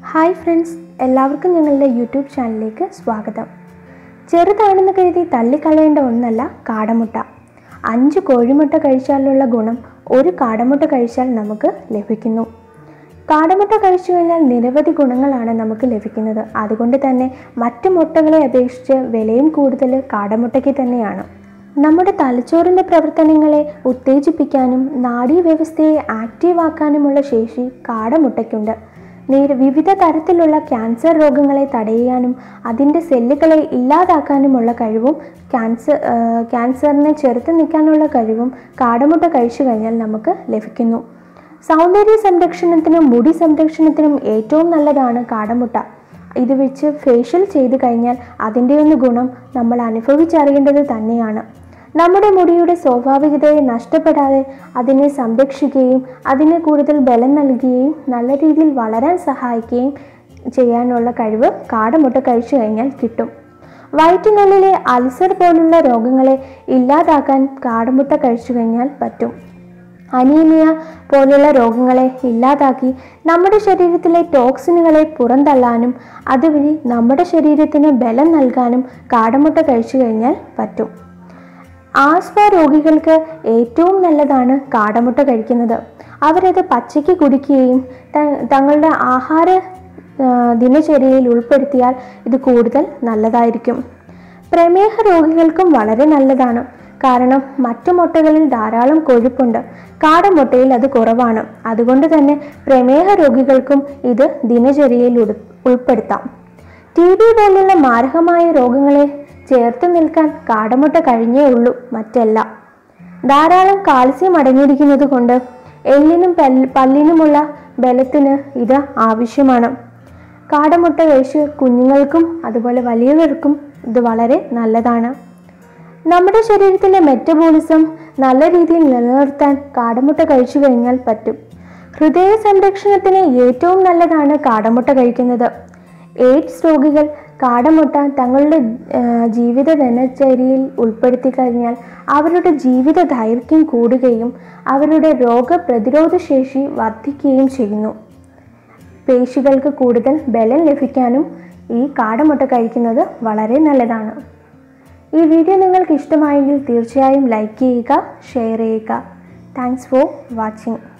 hi friends എല്ലാവർക്കും ഞങ്ങളുടെ YouTube ചാനലിലേക്ക് സ്വാഗതം ചെറുതാണെന്ന് കരുതി തള്ളിക്കളയേണ്ട ഒന്നല്ല കാടമുട്ട അഞ്ച് കോഴിമുട്ട കഴിച്ചാലുള്ള ഗുണം ഒരു കാടമുട്ട കഴിച്ചാൽ നമുക്ക് ലഭിക്കുന്നു കാടമുട്ട കഴിച്ചു കഴിഞ്ഞാൽ നിരവധി ഗുണങ്ങളാണ് നമുക്ക് ലഭിക്കുന്നത് അതുകൊണ്ട് തന്നെ മറ്റു മുട്ടകളെ അപേക്ഷിച്ച് വിലയും കൂടുതൽ കാടമുട്ടയ്ക്ക് തന്നെയാണ് നമ്മുടെ തലച്ചോറിൻ്റെ പ്രവർത്തനങ്ങളെ ഉത്തേജിപ്പിക്കാനും നാഡീവ്യവസ്ഥയെ ആക്റ്റീവ് ആക്കാനുമുള്ള ശേഷി കാടമുട്ടയ്ക്കുണ്ട് നേരെ വിവിധ തരത്തിലുള്ള ക്യാൻസർ രോഗങ്ങളെ തടയാനും അതിൻ്റെ സെല്ലുകളെ ഇല്ലാതാക്കാനുമുള്ള കഴിവും ക്യാൻസർ ആ, ക്യാൻസറിനെ ചെറുത്ത് നിൽക്കാനുള്ള കഴിവും കാടമുട്ട കഴിച്ചു കഴിഞ്ഞാൽ നമുക്ക് ലഭിക്കുന്നു സൗന്ദര്യ സംരക്ഷണത്തിനും മുടി സംരക്ഷണത്തിനും ഏറ്റവും നല്ലതാണ് കാടമുട്ട ഇത് വെച്ച് ഫേഷ്യൽ ചെയ്ത് കഴിഞ്ഞാൽ അതിൻ്റെ ഒന്ന് ഗുണം നമ്മൾ അനുഭവിച്ചറിയേണ്ടത് തന്നെയാണ് നമ്മുടെ മുടിയുടെ സ്വാഭാവികതയെ നഷ്ടപ്പെടാതെ അതിനെ സംരക്ഷിക്കുകയും അതിന് കൂടുതൽ ബലം നൽകുകയും നല്ല രീതിയിൽ വളരാൻ സഹായിക്കുകയും ചെയ്യാനുള്ള കഴിവ് കാടമുട്ട കഴിച്ചു കഴിഞ്ഞാൽ കിട്ടും വയറ്റിനുള്ളിലെ അൾസർ പോലുള്ള രോഗങ്ങളെ ഇല്ലാതാക്കാൻ കാടമുട്ട കഴിച്ചു കഴിഞ്ഞാൽ പറ്റും അനീമിയ പോലുള്ള രോഗങ്ങളെ ഇല്ലാതാക്കി നമ്മുടെ ശരീരത്തിലെ ടോക്സിനുകളെ പുറന്തള്ളാനും അതുവഴി നമ്മുടെ ശരീരത്തിന് ബലം നൽകാനും കാടമുട്ട കഴിച്ചു കഴിഞ്ഞാൽ പറ്റും ആസ്മ രോഗികൾക്ക് ഏറ്റവും നല്ലതാണ് കാടമുട്ട കഴിക്കുന്നത് അവരത് പച്ചയ്ക്ക് കുടിക്കുകയും ത- തങ്ങളുടെ ആഹാര ആ, ദിനചര്യയിൽ ഉൾപ്പെടുത്തിയാൽ ഇത് കൂടുതൽ നല്ലതായിരിക്കും പ്രമേഹ രോഗികൾക്കും വളരെ നല്ലതാണ് കാരണം മറ്റു മുട്ടകളിൽ ധാരാളം കൊഴുപ്പുണ്ട് കാടമുട്ടയിൽ അത് കുറവാണ് അതുകൊണ്ട് തന്നെ പ്രമേഹ രോഗികൾക്കും ഇത് ദിനചര്യയിൽ ഉൾ- ഉൾപ്പെടുത്താം ടി ബി പോലുള്ള മാരകമായ രോഗങ്ങളെ ചേർത്ത് നിൽക്കാൻ കാടമുട്ട കഴിഞ്ഞേ ഉള്ളൂ മറ്റല്ല ധാരാളം കാൽസ്യം അടങ്ങിയിരിക്കുന്നത് കൊണ്ട് എല്ലിനും പല്ല് പല്ലിനുമുള്ള ബലത്തിന് ഇത് ആവശ്യമാണ് കാടമുട്ട കഴിച്ച് കുഞ്ഞുങ്ങൾക്കും അതുപോലെ വലിയവർക്കും ഇത് വളരെ നല്ലതാണ് നമ്മുടെ ശരീരത്തിലെ മെറ്റബോളിസം നല്ല രീതിയിൽ നിലനിർത്താൻ കാടമുട്ട കഴിച്ചു കഴിഞ്ഞാൽ പറ്റും ഹൃദയ സംരക്ഷണത്തിന് ഏറ്റവും നല്ലതാണ് കാടമുട്ട കഴിക്കുന്നത് എയ്ഡ്സ് രോഗികൾ കാടമുട്ട തങ്ങളുടെ ആ, ജീവിത ദിനചര്യയിൽ ഉൾപ്പെടുത്തി കഴിഞ്ഞാൽ അവരുടെ ജീവിത ദൈർഘ്യം കൂടുകയും അവരുടെ രോഗപ്രതിരോധ ശേഷി വർദ്ധിക്കുകയും ചെയ്യുന്നു പേശികൾക്ക് കൂടുതൽ ബലം ലഭിക്കാനും ഈ കാടമുട്ട കഴിക്കുന്നത് വളരെ നല്ലതാണ് ഈ വീഡിയോ നിങ്ങൾക്ക് ഇഷ്ടമായെങ്കിൽ തീർച്ചയായും ലൈക്ക് ചെയ്യുക ഷെയർ ചെയ്യുക താങ്ക്സ് ഫോർ വാച്ചിങ്